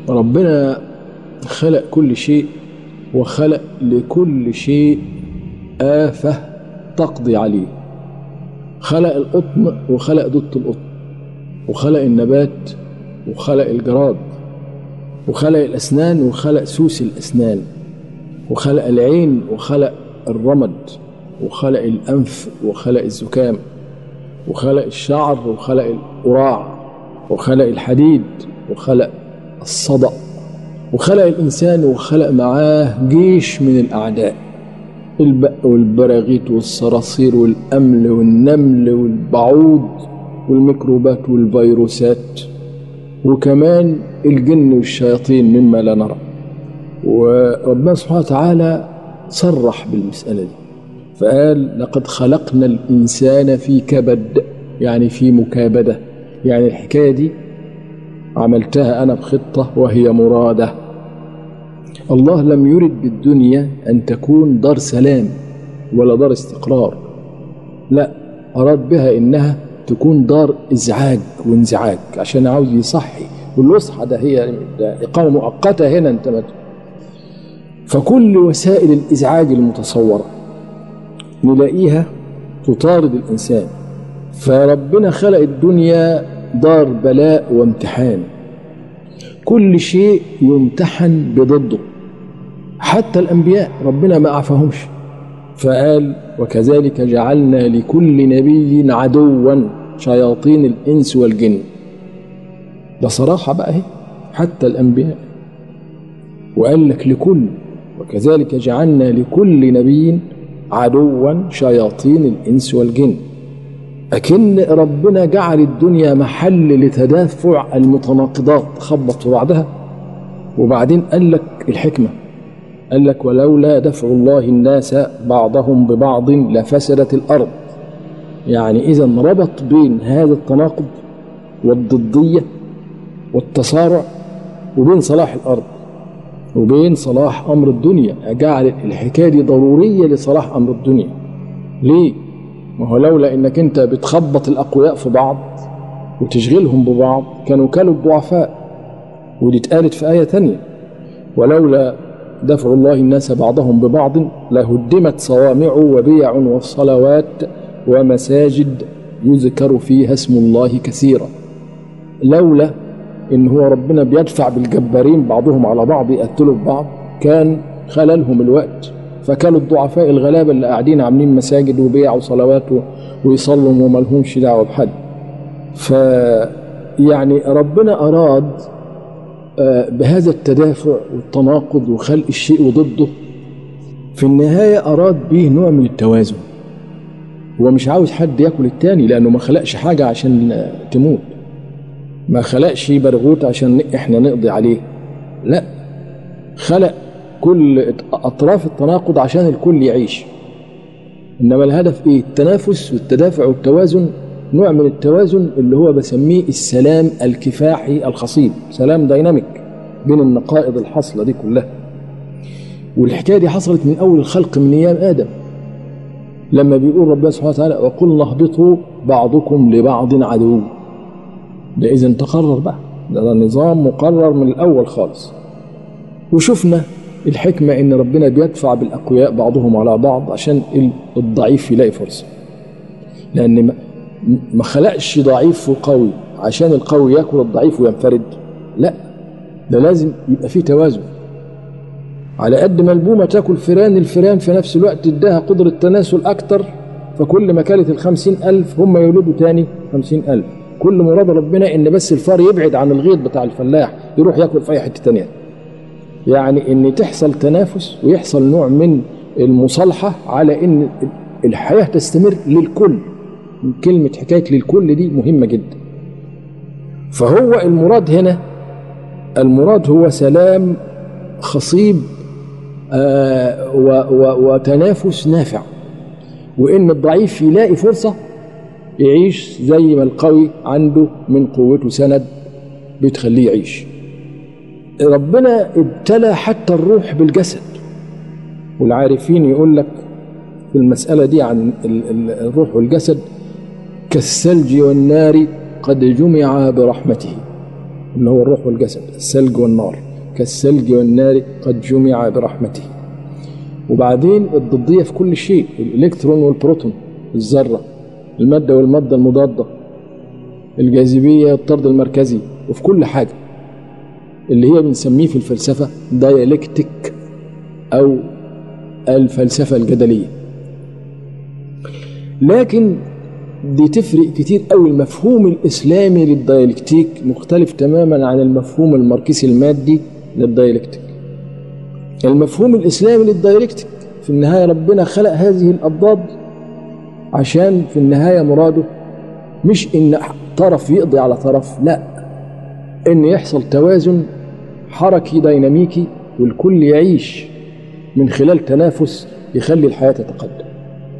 ربنا خلق كل شيء وخلق لكل شيء آفة تقضي عليه خلق القطن وخلق دوت القطن وخلق النبات وخلق الجراد وخلق الأسنان وخلق سوس الأسنان وخلق العين وخلق الرمد وخلق الأنف وخلق الزكام وخلق الشعر وخلق القراع وخلق الحديد وخلق الصدأ وخلق الإنسان وخلق معاه جيش من الأعداء البق والبراغيث والصراصير والأمل والنمل والبعوض والميكروبات والفيروسات وكمان الجن والشياطين مما لا نرى وربنا سبحانه وتعالى صرح بالمسألة دي فقال لقد خلقنا الإنسان في كبد يعني في مكابدة يعني الحكاية دي عملتها أنا بخطة وهي مرادة الله لم يرد بالدنيا أن تكون دار سلام ولا دار استقرار لا أراد بها إنها تكون دار إزعاج وانزعاج عشان عاوز يصحي والوصحة ده هي ده إقامة مؤقتة هنا أنت مت فكل وسائل الإزعاج المتصورة نلاقيها تطارد الإنسان فربنا خلق الدنيا دار بلاء وامتحان كل شيء يمتحن بضده حتى الأنبياء ربنا ما أعفاهمش فقال وكذلك جعلنا لكل نبي عدوا شياطين الإنس والجن ده صراحة بقى اهي حتى الأنبياء وقال لك لكل وكذلك جعلنا لكل نبي عدوا شياطين الإنس والجن أكن ربنا جعل الدنيا محل لتدافع المتناقضات خبط في بعضها وبعدين قال لك الحكمة قال لك ولولا دفع الله الناس بعضهم ببعض لفسدت الأرض يعني إذا ربط بين هذا التناقض والضدية والتصارع وبين صلاح الأرض وبين صلاح أمر الدنيا جعل الحكاية دي ضرورية لصلاح أمر الدنيا ليه؟ ما هو لولا انك انت بتخبط الاقوياء في بعض وتشغلهم ببعض كانوا كلوا الضعفاء ودي اتقالت في آية تانية ولولا دفع الله الناس بعضهم ببعض لهدمت صوامع وبيع وصلوات ومساجد يذكر فيها اسم الله كثيرا لولا ان هو ربنا بيدفع بالجبارين بعضهم على بعض يقتلوا في بعض كان خللهم الوقت فكانوا الضعفاء الغلابه اللي قاعدين عاملين مساجد وبيع وصلوات ويصلوا وما لهمش دعوه بحد. ف يعني ربنا اراد بهذا التدافع والتناقض وخلق الشيء وضده في النهايه اراد به نوع من التوازن. هو مش عاوز حد ياكل التاني لانه ما خلقش حاجه عشان تموت. ما خلقش برغوت عشان احنا نقضي عليه. لا خلق كل اطراف التناقض عشان الكل يعيش انما الهدف ايه التنافس والتدافع والتوازن نوع من التوازن اللي هو بسميه السلام الكفاحي الخصيب سلام ديناميك بين النقائض الحاصله دي كلها والحكايه دي حصلت من اول الخلق من ايام ادم لما بيقول ربنا سبحانه وتعالى وقلنا اهبطوا بعضكم لبعض عدو ده اذا تقرر بقى ده, ده نظام مقرر من الاول خالص وشفنا الحكمة إن ربنا بيدفع بالأقوياء بعضهم على بعض عشان الضعيف يلاقي فرصة لأن ما خلقش ضعيف وقوي عشان القوي ياكل الضعيف وينفرد لا ده لازم يبقى فيه توازن على قد ما البومة تاكل فيران الفيران في نفس الوقت اداها قدرة تناسل أكتر فكل ما كانت الخمسين ألف هم يولدوا تاني خمسين ألف كل مراد ربنا إن بس الفار يبعد عن الغيط بتاع الفلاح يروح ياكل في أي حتة تانية يعني ان تحصل تنافس ويحصل نوع من المصالحه على ان الحياه تستمر للكل كلمه حكايه للكل دي مهمه جدا فهو المراد هنا المراد هو سلام خصيب آه و و وتنافس نافع وان الضعيف يلاقي فرصه يعيش زي ما القوي عنده من قوته سند بتخليه يعيش ربنا ابتلى حتى الروح بالجسد والعارفين يقول لك في المسألة دي عن الروح والجسد كالثلج والنار قد جمع برحمته اللي هو الروح والجسد الثلج والنار كالثلج والنار قد جمع برحمته وبعدين الضدية في كل شيء الإلكترون والبروتون الذرة المادة والمادة المضادة الجاذبية والطرد المركزي وفي كل حاجة اللي هي بنسميه في الفلسفة دايلكتيك أو الفلسفة الجدلية لكن دي تفرق كتير قوي المفهوم الإسلامي للدايلكتيك مختلف تماما عن المفهوم الماركسي المادي للدايلكتيك المفهوم الإسلامي للدايلكتيك في النهاية ربنا خلق هذه الأضداد عشان في النهاية مراده مش إن طرف يقضي على طرف لا إن يحصل توازن حركي ديناميكي والكل يعيش من خلال تنافس يخلي الحياة تتقدم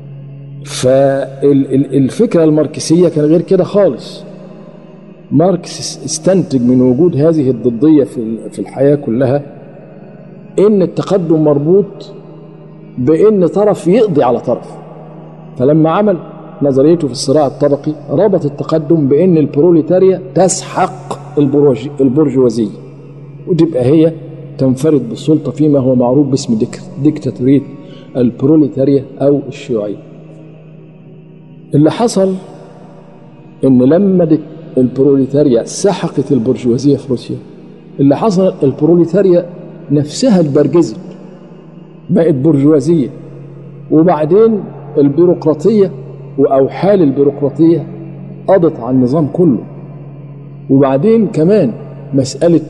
فالفكرة الماركسية كان غير كده خالص ماركس استنتج من وجود هذه الضدية في الحياة كلها إن التقدم مربوط بإن طرف يقضي على طرف فلما عمل نظريته في الصراع الطبقي ربط التقدم بأن البروليتاريا تسحق البرجوازية وتبقى هي تنفرد بالسلطة فيما هو معروف باسم ديك ديكتاتورية البروليتاريا أو الشيوعية اللي حصل ان لما البروليتاريا سحقت البرجوازيه في روسيا اللي حصل البروليتاريا نفسها اتبرجزت بقت برجوازيه وبعدين البيروقراطيه واوحال البيروقراطيه قضت على النظام كله وبعدين كمان مساله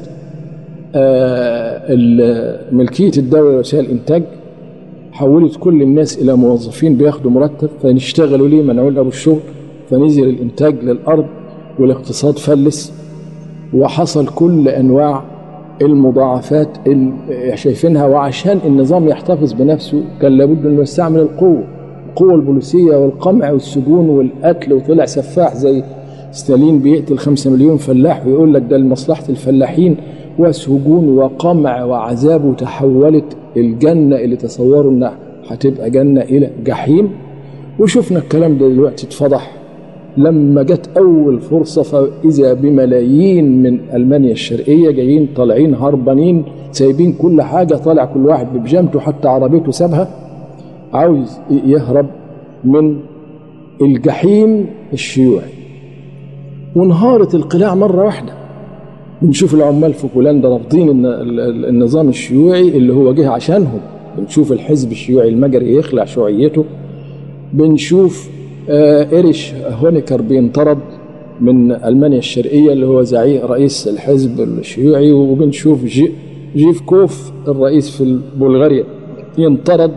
آه ملكيه الدوله لوسائل الانتاج حولت كل الناس الى موظفين بياخدوا مرتب فنشتغلوا ليه منعوا ابو الشغل فنزل الانتاج للارض والاقتصاد فلس وحصل كل انواع المضاعفات اللي شايفينها وعشان النظام يحتفظ بنفسه كان لابد انه يستعمل القوه القوه البوليسيه والقمع والسجون والقتل وطلع سفاح زي ستالين بيقتل خمسة مليون فلاح ويقول لك ده لمصلحه الفلاحين وسجون وقمع وعذاب وتحولت الجنة اللي تصوروا انها هتبقى جنة إلى جحيم وشفنا الكلام ده دلوقتي اتفضح لما جت أول فرصة فإذا بملايين من ألمانيا الشرقية جايين طالعين هربانين سايبين كل حاجة طالع كل واحد ببجامته حتى عربيته سابها عاوز يهرب من الجحيم الشيوعي وانهارت القلاع مرة واحدة بنشوف العمال في بولندا رافضين النظام الشيوعي اللي هو جه عشانهم بنشوف الحزب الشيوعي المجري يخلع شيوعيته بنشوف إيريش هونيكر بينطرد من ألمانيا الشرقية اللي هو زعيم رئيس الحزب الشيوعي وبنشوف جي جيفكوف الرئيس في بلغاريا ينطرد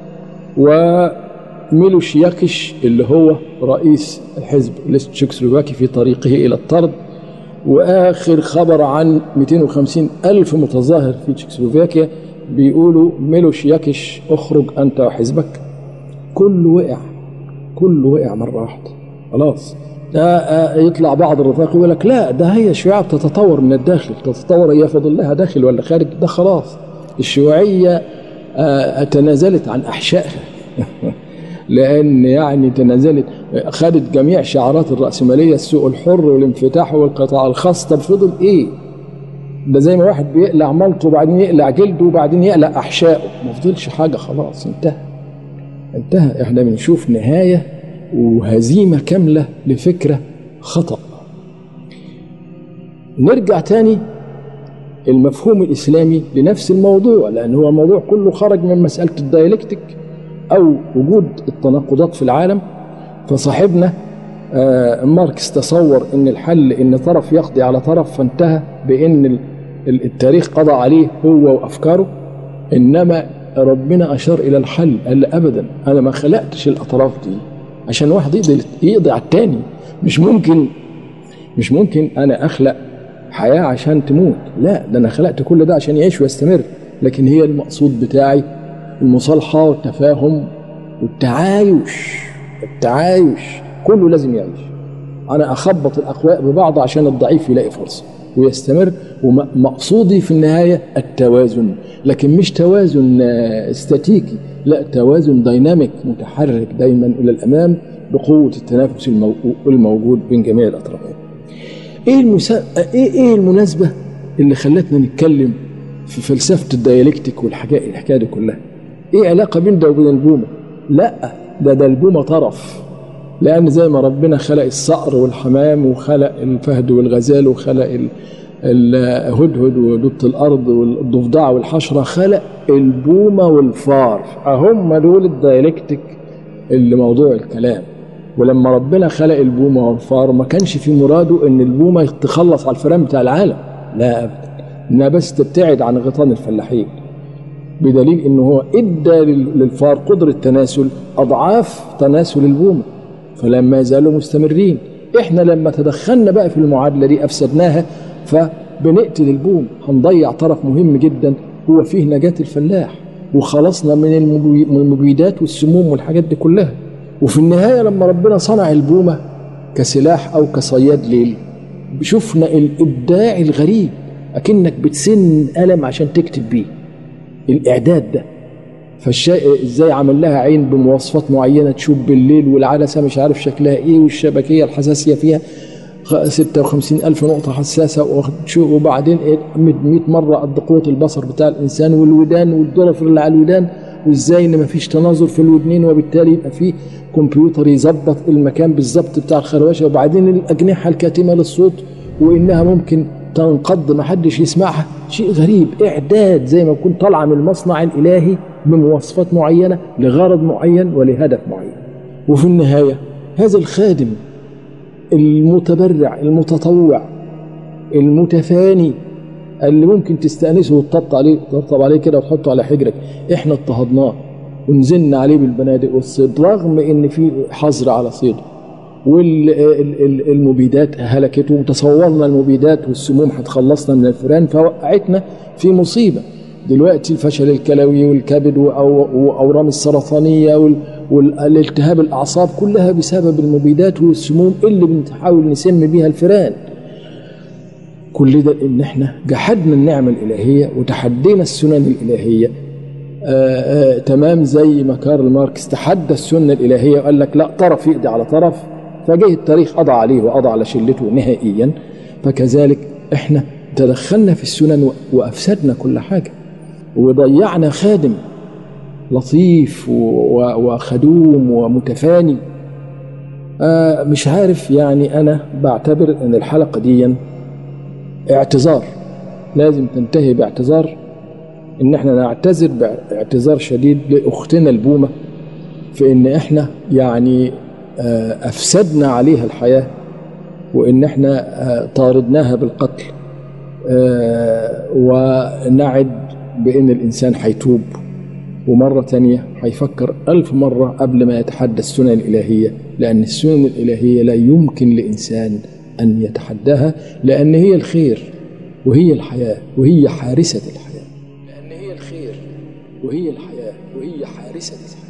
وميلوش ياكش اللي هو رئيس الحزب التشيكوسلوفاكي في طريقه إلى الطرد واخر خبر عن 250 الف متظاهر في تشيكوسلوفاكيا بيقولوا ميلوش ياكش اخرج انت وحزبك كله وقع كله وقع مره واحده خلاص ده يطلع بعض الرفاق يقول لك لا ده هي الشيوعيه بتتطور من الداخل تتطور هي فاضل لها داخل ولا خارج ده خلاص الشيوعيه تنازلت عن احشائها لان يعني تنازلت خدت جميع شعارات الرأسمالية السوق الحر والانفتاح والقطاع الخاص طب فضل ايه ده زي ما واحد بيقلع ملطه وبعدين يقلع جلده وبعدين يقلع احشائه ما فضلش حاجة خلاص انتهى انتهى احنا بنشوف نهاية وهزيمة كاملة لفكرة خطأ نرجع تاني المفهوم الإسلامي لنفس الموضوع لأن هو الموضوع كله خرج من مسألة الدايلكتيك أو وجود التناقضات في العالم فصاحبنا آه ماركس تصور ان الحل ان طرف يقضي على طرف فانتهى بان التاريخ قضى عليه هو وافكاره انما ربنا اشار الى الحل قال ابدا انا ما خلقتش الاطراف دي عشان واحد يقضي يقضي على التاني مش ممكن مش ممكن انا اخلق حياه عشان تموت لا ده انا خلقت كل ده عشان يعيش ويستمر لكن هي المقصود بتاعي المصالحه والتفاهم والتعايش التعايش كله لازم يعيش انا اخبط الاقواء ببعض عشان الضعيف يلاقي فرصه ويستمر ومقصودي في النهايه التوازن لكن مش توازن استاتيكي لا توازن ديناميك متحرك دايما الى الامام بقوه التنافس الموجود بين جميع الاطرافين ايه المسا... ايه ايه المناسبه اللي خلتنا نتكلم في فلسفه الديالكتيك والحكايه الحكايه دي كلها ايه علاقه بين ده وبين البومه لا ده ده البومه طرف لان زي ما ربنا خلق الصقر والحمام وخلق الفهد والغزال وخلق ال... الهدهد ودوت الارض والضفدع والحشره خلق البومه والفار هم دول الديالكتيك اللي موضوع الكلام ولما ربنا خلق البومه والفار ما كانش في مراده ان البومه تخلص على الفئران بتاع العالم لا ابدا انها بس تبتعد عن غيطان الفلاحين بدليل ان هو ادى للفار قدره تناسل اضعاف تناسل البومه فلما يزالوا مستمرين احنا لما تدخلنا بقى في المعادله دي افسدناها فبنقتل البوم هنضيع طرف مهم جدا هو فيه نجاه الفلاح وخلصنا من المبيدات والسموم والحاجات دي كلها وفي النهايه لما ربنا صنع البومه كسلاح او كصياد ليل شفنا الابداع الغريب اكنك بتسن قلم عشان تكتب بيه الاعداد ده فالشيء ازاي عمل لها عين بمواصفات معينه تشوف بالليل والعدسه مش عارف شكلها ايه والشبكيه الحساسيه فيها 56 ألف نقطة حساسة وبعدين 100 مرة قد قوة البصر بتاع الإنسان والودان والضرفر اللي على الودان وإزاي إن مفيش تناظر في الودنين وبالتالي يبقى في كمبيوتر يظبط المكان بالظبط بتاع الخروشة وبعدين الأجنحة الكاتمة للصوت وإنها ممكن تنقض محدش يسمعها شيء غريب إعداد زي ما يكون طالعة من المصنع الإلهي بمواصفات معينة لغرض معين ولهدف معين وفي النهاية هذا الخادم المتبرع المتطوع المتفاني اللي ممكن تستأنسه وتطبط عليه تطبطب عليه كده وتحطه على حجرك احنا اضطهدناه ونزلنا عليه بالبنادق والصيد رغم ان في حظر على صيده والمبيدات هلكته وتصورنا المبيدات والسموم هتخلصنا من الفئران فوقعتنا في مصيبه دلوقتي الفشل الكلوي والكبد واورام السرطانيه والالتهاب الاعصاب كلها بسبب المبيدات والسموم اللي بنحاول نسم بيها الفئران كل ده ان احنا جحدنا النعمه الالهيه وتحدينا السنن الالهيه آآ آآ تمام زي ما كارل ماركس تحدى السنه الالهيه وقال لك لا طرف يقضي على طرف فجه التاريخ قضى عليه وقضى على شلته نهائيا فكذلك احنا تدخلنا في السنن وافسدنا كل حاجه وضيعنا خادم لطيف وخدوم ومتفاني آه مش عارف يعني انا بعتبر ان الحلقه دي اعتذار لازم تنتهي باعتذار ان احنا نعتذر باعتذار شديد لاختنا البومه في ان احنا يعني آه افسدنا عليها الحياه وان احنا آه طاردناها بالقتل ونعد بأن الإنسان هيتوب ومرة تانية هيفكر ألف مرة قبل ما يتحدى السنن الإلهية لأن السنن الإلهية لا يمكن لإنسان أن يتحداها لأن هي الخير وهي الحياة وهي حارسة الحياة لأن هي الخير وهي الحياة وهي حارسة الحياة